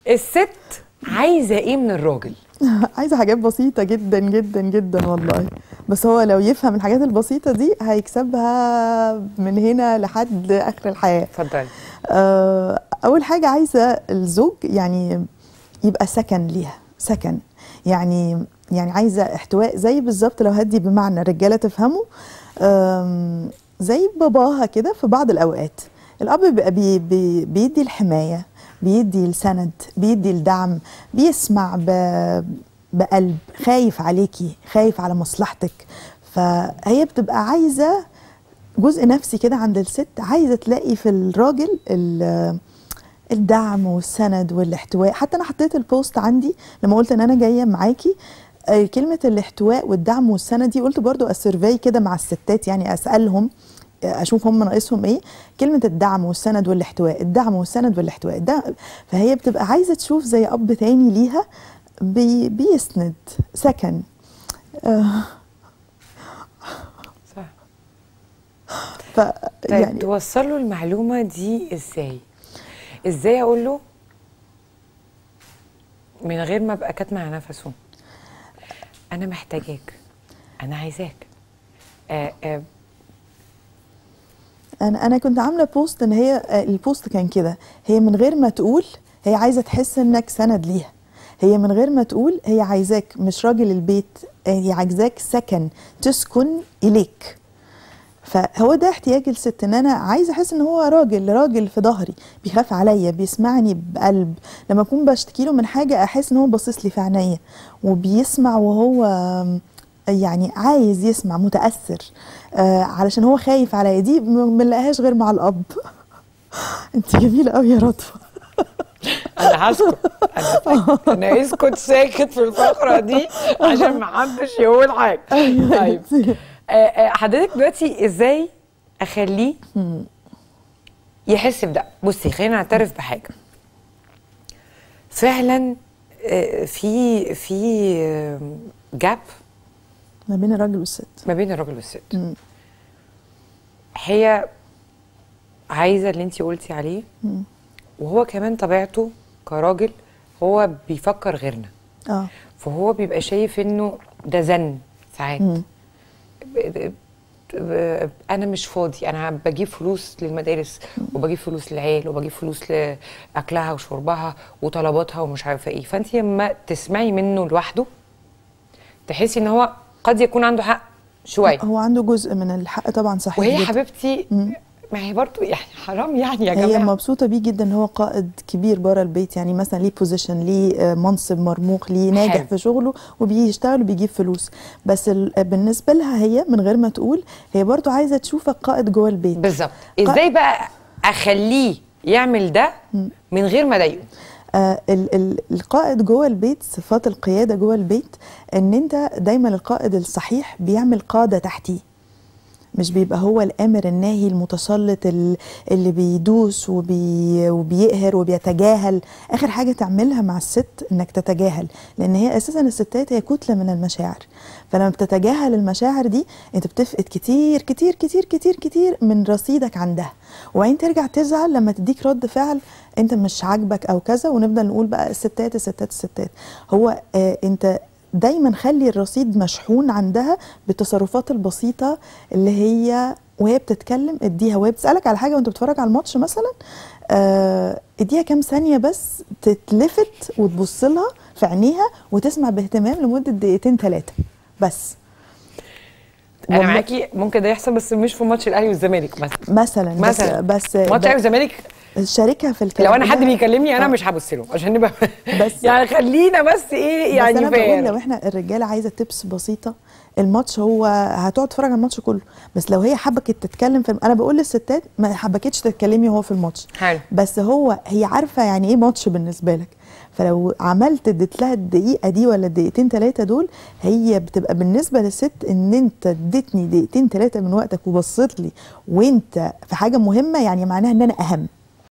الست عايزه ايه من الراجل عايزه حاجات بسيطه جدا جدا جدا والله بس هو لو يفهم الحاجات البسيطه دي هيكسبها من هنا لحد اخر الحياه اتفضلي آه، اول حاجه عايزه الزوج يعني يبقى سكن ليها سكن يعني يعني عايزه احتواء زي بالظبط لو هدي بمعنى رجاله تفهمه آم، زي باباها كده في بعض الاوقات الاب بيبقى بي بي بيدي الحمايه بيدي السند بيدي الدعم بيسمع ب- بقلب خايف عليكي خايف على مصلحتك فهي بتبقى عايزه جزء نفسي كده عند الست عايزه تلاقي في الراجل ال- الدعم والسند والاحتواء حتى انا حطيت البوست عندي لما قلت ان انا جايه معاكي آه، كلمه الاحتواء والدعم والسند دي قلت برضو السيرفي كده مع الستات يعني اسالهم آه، اشوف هم ناقصهم ايه كلمه الدعم والسند والاحتواء الدعم والسند والاحتواء ده فهي بتبقى عايزه تشوف زي اب تاني ليها بي بيسند سكن آه، صح ف طيب يعني توصل له المعلومه دي ازاي ازاي اقول له من غير ما ابقى كاتمه على نفسه انا محتاجاك انا عايزاك آه آه انا انا كنت عامله بوست ان هي آه، البوست كان كده هي من غير ما تقول هي عايزه تحس انك سند ليها هي من غير ما تقول هي عايزاك مش راجل البيت آه، هي عايزاك سكن تسكن اليك فهو ده احتياج الست ان انا عايزه احس ان هو راجل راجل في ظهري بيخاف عليا بيسمعني بقلب لما اكون بشتكي له من حاجه احس ان هو باصص لي في عينيا وبيسمع وهو آم، يعني عايز يسمع متاثر آه علشان هو خايف عليا دي ما بنلاقيهاش غير مع الاب انت جميله قوي يا رضوى انا هسكت انا ساكت. انا اسكت ساكت في الفقره دي عشان ما حدش يقول حاجه طيب آه، آه، حضرتك دلوقتي ازاي اخليه يحس بده بصي خلينا نعترف بحاجه فعلا آه، في في جاب ما بين الراجل والست ما بين الراجل والست مم. هي عايزه اللي انت قلتي عليه مم. وهو كمان طبيعته كراجل هو بيفكر غيرنا اه فهو بيبقى شايف انه ده زن ساعات مم. ب- ب- انا مش فاضي انا بجيب فلوس للمدارس وبجيب فلوس للعيال وبجيب فلوس لاكلها وشربها وطلباتها ومش عارفه ايه فانت لما تسمعي منه لوحده تحسي ان هو قد يكون عنده حق شويه هو عنده جزء من الحق طبعا صحيح وهي جدا. حبيبتي ما هي برضه يعني حرام يعني يا هي جماعه مبسوطه بيه جدا ان هو قائد كبير بره البيت يعني مثلا ليه بوزيشن ليه آه، منصب مرموق ليه ناجح حلو. في شغله وبيشتغل وبيجيب فلوس بس ال- بالنسبه لها هي من غير ما تقول هي برضو عايزه تشوفك قائد جوه البيت بالظبط ازاي بقى اخليه يعمل ده من غير ما اضايقه آه ال ال القائد جوه البيت صفات القياده جوه البيت ان انت دايما القائد الصحيح بيعمل قاده تحتيه مش بيبقى هو الامر الناهي المتسلط ال- اللي بيدوس وبي وبيقهر وبيتجاهل اخر حاجه تعملها مع الست انك تتجاهل لان هي اساسا الستات هي كتله من المشاعر فلما بتتجاهل المشاعر دي انت بتفقد كتير كتير كتير كتير كتير من رصيدك عندها وبعدين ترجع تزعل لما تديك رد فعل انت مش عاجبك او كذا ونفضل نقول بقى الستات الستات الستات هو آه انت دايما خلي الرصيد مشحون عندها بالتصرفات البسيطه اللي هي وهي بتتكلم اديها وهي بتسالك على حاجه وانت بتتفرج على الماتش مثلا آه، اديها كام ثانيه بس تتلفت وتبص لها في عينيها وتسمع باهتمام لمده دقيقتين ثلاثه بس انا والله- معاكي ممكن ده يحصل بس مش في ماتش الاهلي والزمالك مثلا مثلا مثلا بس, بس ماتش الاهلي والزمالك شاركها في الكلام لو انا حد ده. بيكلمني انا آه. مش هبص له عشان نبقى بس- يعني خلينا بس ايه بس يعني انا بقول فاهم لو احنا الرجاله عايزه تبس بسيطه الماتش هو هتقعد تتفرج على الماتش كله بس لو هي حبكت تتكلم في انا بقول للستات ما حبكتش تتكلمي وهو في الماتش حلو بس هو هي عارفه يعني ايه ماتش بالنسبه لك فلو عملت اديت لها الدقيقه دي ولا الدقيقتين ثلاثه دول هي بتبقى بالنسبه للست ان انت اديتني دقيقتين ثلاثه من وقتك وبصيت لي وانت في حاجه مهمه يعني معناها ان انا اهم